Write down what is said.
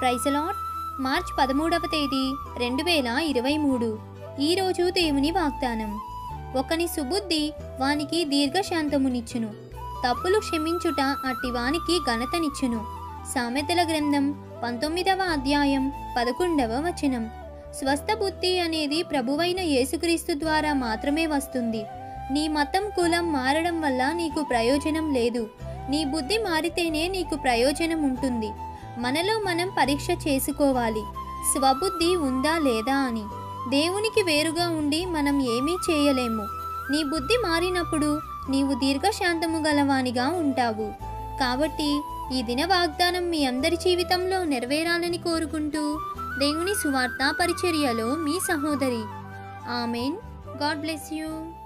ప్రైజలాట్ March పదమూడవ తేదీ రెండు వేల ఇరవై మూడు ఈరోజు దేవుని వాగ్దానం ఒకని సుబుద్ధి వానికి దీర్ఘశాంతమునిచ్చును తప్పులు క్షమించుట అట్టివానికి ఘనతనిచ్చును సామెతల గ్రంథం పంతొమ్మిదవ అధ్యాయం పదకొండవ వచనం స్వస్థ బుద్ధి అనేది ప్రభువైన యేసుక్రీస్తు ద్వారా మాత్రమే వస్తుంది నీ మతం కులం మారడం వల్ల నీకు ప్రయోజనం లేదు నీ బుద్ధి మారితేనే నీకు ప్రయోజనం ఉంటుంది మనలో మనం పరీక్ష చేసుకోవాలి స్వబుద్ధి ఉందా లేదా అని దేవునికి వేరుగా ఉండి మనం ఏమీ చేయలేము నీ బుద్ధి మారినప్పుడు నీవు దీర్ఘశాంతము గలవానిగా ఉంటావు కాబట్టి ఈ దిన వాగ్దానం మీ అందరి జీవితంలో నెరవేరాలని కోరుకుంటూ దేవుని సువార్త పరిచర్యలో మీ సహోదరి ఆమెన్ గాడ్ బ్లెస్ యూ